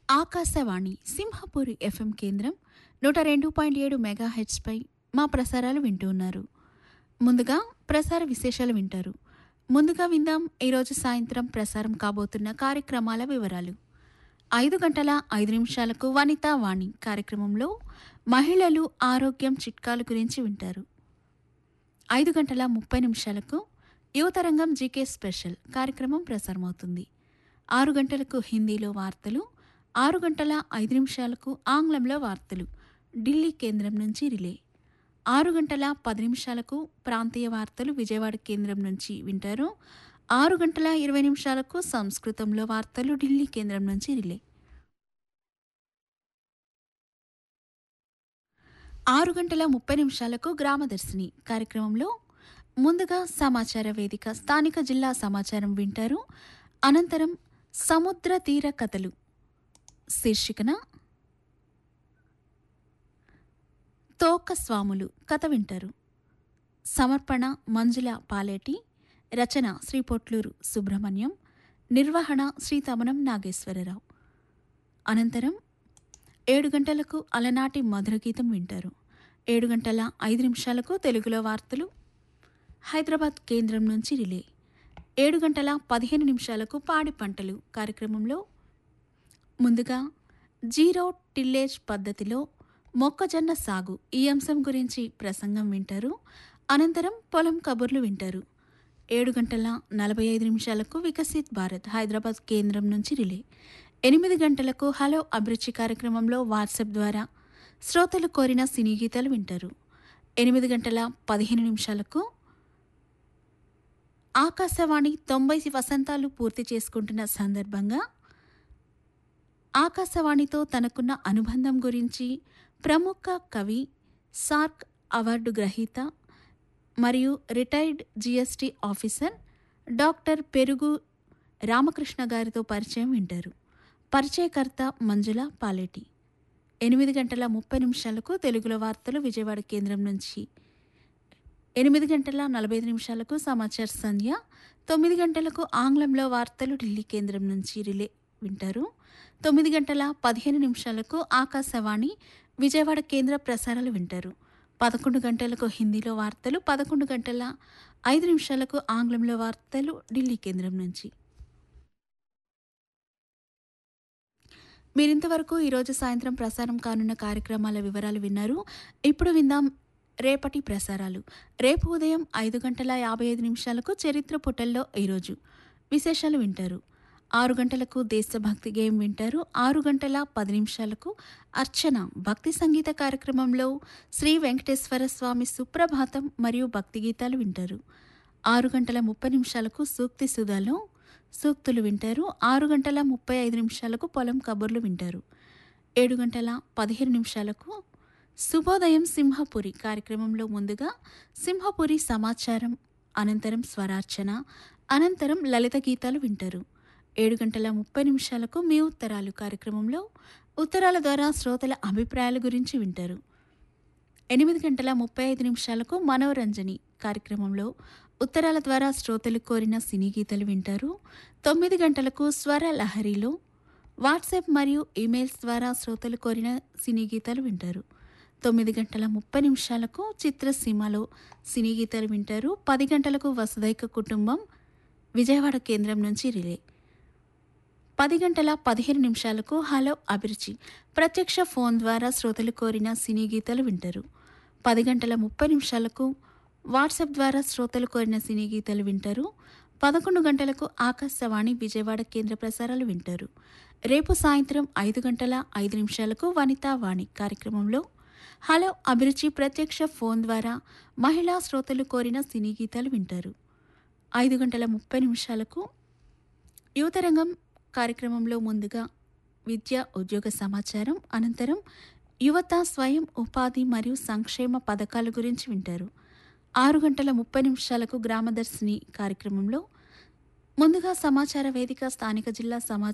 Akashvani Simhapuri FM కేంద్రం నూట రెండు పాయింట్ ఏడు మెగా హెచ్పై మా ప్రసారాలు వింటూ ఉన్నారు ముందుగా ప్రసార విశేషాలు వింటారు ముందుగా విందాం ఈరోజు సాయంత్రం ప్రసారం కాబోతున్న కార్యక్రమాల వివరాలు ఐదు గంటల ఐదు నిమిషాలకు వనితా వాణి కార్యక్రమంలో మహిళలు ఆరోగ్యం చిట్కాల గురించి వింటారు ఐదు గంటల ముప్పై నిమిషాలకు యువతరంగం జీకే స్పెషల్ కార్యక్రమం ప్రసారమవుతుంది ఆరు గంటలకు హిందీలో వార్తలు ఆరు గంటల ఐదు నిమిషాలకు ఆంగ్లంలో వార్తలు ఢిల్లీ కేంద్రం నుంచి రిలే ఆరు గంటల పది నిమిషాలకు ప్రాంతీయ వార్తలు విజయవాడ కేంద్రం నుంచి వింటారు ఆరు గంటల ఇరవై నిమిషాలకు సంస్కృతంలో వార్తలు ఢిల్లీ కేంద్రం నుంచి రిలే ఆరు గంటల ముప్పై నిమిషాలకు గ్రామదర్శిని కార్యక్రమంలో ముందుగా సమాచార వేదిక స్థానిక జిల్లా సమాచారం వింటారు అనంతరం సముద్ర తీర కథలు శీర్షికన తోక స్వాములు కథ వింటారు సమర్పణ మంజుల పాలేటి రచన శ్రీ పొట్లూరు సుబ్రహ్మణ్యం నిర్వహణ శ్రీ తమనం నాగేశ్వరరావు అనంతరం ఏడు గంటలకు అలనాటి మధుర గీతం వింటారు ఏడు గంటల ఐదు నిమిషాలకు తెలుగులో వార్తలు హైదరాబాద్ కేంద్రం నుంచి రిలే ఏడు గంటల పదిహేను నిమిషాలకు పాడి పంటలు కార్యక్రమంలో ముందుగా జీరో టిల్లేజ్ పద్ధతిలో మొక్కజొన్న సాగు ఈ అంశం గురించి ప్రసంగం వింటారు అనంతరం పొలం కబుర్లు వింటారు ఏడు గంటల నలభై ఐదు నిమిషాలకు వికసిత్ భారత్ హైదరాబాద్ కేంద్రం నుంచి రిలే ఎనిమిది గంటలకు హలో అభిరుచి కార్యక్రమంలో వాట్సాప్ ద్వారా శ్రోతలు కోరిన సినీ గీతాలు వింటారు ఎనిమిది గంటల పదిహేను నిమిషాలకు ఆకాశవాణి తొంభై వసంతాలు పూర్తి చేసుకుంటున్న సందర్భంగా ఆకాశవాణితో తనకున్న అనుబంధం గురించి ప్రముఖ కవి సార్క్ అవార్డు గ్రహీత మరియు రిటైర్డ్ జిఎస్టి ఆఫీసర్ డాక్టర్ పెరుగు రామకృష్ణ గారితో పరిచయం వింటారు పరిచయకర్త మంజుల పాలేటి ఎనిమిది గంటల ముప్పై నిమిషాలకు తెలుగులో వార్తలు విజయవాడ కేంద్రం నుంచి ఎనిమిది గంటల నలభై ఐదు నిమిషాలకు సమాచార సంధ్య తొమ్మిది గంటలకు ఆంగ్లంలో వార్తలు ఢిల్లీ కేంద్రం నుంచి రిలే వింటారు తొమ్మిది గంటల పదిహేను నిమిషాలకు ఆకాశవాణి విజయవాడ కేంద్ర ప్రసారాలు వింటారు పదకొండు గంటలకు హిందీలో వార్తలు పదకొండు గంటల ఐదు నిమిషాలకు ఆంగ్లంలో వార్తలు ఢిల్లీ కేంద్రం నుంచి మీరింతవరకు ఈరోజు సాయంత్రం ప్రసారం కానున్న కార్యక్రమాల వివరాలు విన్నారు ఇప్పుడు విందాం రేపటి ప్రసారాలు రేపు ఉదయం ఐదు గంటల యాభై ఐదు నిమిషాలకు చరిత్ర పుటల్లో ఈరోజు విశేషాలు వింటారు ఆరు గంటలకు దేశభక్తి గేమ్ వింటారు ఆరు గంటల పది నిమిషాలకు అర్చన భక్తి సంగీత కార్యక్రమంలో శ్రీ వెంకటేశ్వర స్వామి సుప్రభాతం మరియు భక్తి గీతాలు వింటారు ఆరు గంటల ముప్పై నిమిషాలకు సూక్తి సుధాలో సూక్తులు వింటారు ఆరు గంటల ముప్పై ఐదు నిమిషాలకు పొలం కబుర్లు వింటారు ఏడు గంటల పదిహేను నిమిషాలకు శుభోదయం సింహపురి కార్యక్రమంలో ముందుగా సింహపురి సమాచారం అనంతరం స్వరార్చన అనంతరం లలిత గీతాలు వింటారు ఏడు గంటల ముప్పై నిమిషాలకు మీ ఉత్తరాలు కార్యక్రమంలో ఉత్తరాల ద్వారా శ్రోతల అభిప్రాయాల గురించి వింటారు ఎనిమిది గంటల ముప్పై ఐదు నిమిషాలకు మనోరంజని కార్యక్రమంలో ఉత్తరాల ద్వారా శ్రోతలు కోరిన సినీ గీతాలు వింటారు తొమ్మిది గంటలకు స్వర లహరిలో వాట్సాప్ మరియు ఈమెయిల్స్ ద్వారా శ్రోతలు కోరిన సినీ గీతాలు వింటారు తొమ్మిది గంటల ముప్పై నిమిషాలకు చిత్రసీమలో సినీ గీతాలు వింటారు పది గంటలకు వసుదైక కుటుంబం విజయవాడ కేంద్రం నుంచి రిలే పది గంటల పదిహేను నిమిషాలకు హలో అభిరుచి ప్రత్యక్ష ఫోన్ ద్వారా శ్రోతలు కోరిన సినీ గీతాలు వింటారు పది గంటల ముప్పై నిమిషాలకు వాట్సాప్ ద్వారా శ్రోతలు కోరిన సినీ గీతాలు వింటారు పదకొండు గంటలకు ఆకాశవాణి విజయవాడ కేంద్ర ప్రసారాలు వింటారు రేపు సాయంత్రం ఐదు గంటల ఐదు నిమిషాలకు వనితా వాణి కార్యక్రమంలో హలో అభిరుచి ప్రత్యక్ష ఫోన్ ద్వారా మహిళా శ్రోతలు కోరిన సినీ గీతాలు వింటారు ఐదు గంటల ముప్పై నిమిషాలకు యువతరంగం కార్యక్రమంలో ముందుగా విద్య ఉద్యోగ సమాచారం అనంతరం యువత స్వయం ఉపాధి మరియు సంక్షేమ పథకాల గురించి వింటారు ఆరు గంటల ముప్పై నిమిషాలకు గ్రామదర్శిని కార్యక్రమంలో ముందుగా సమాచార వేదిక స్థానిక జిల్లా సమాచార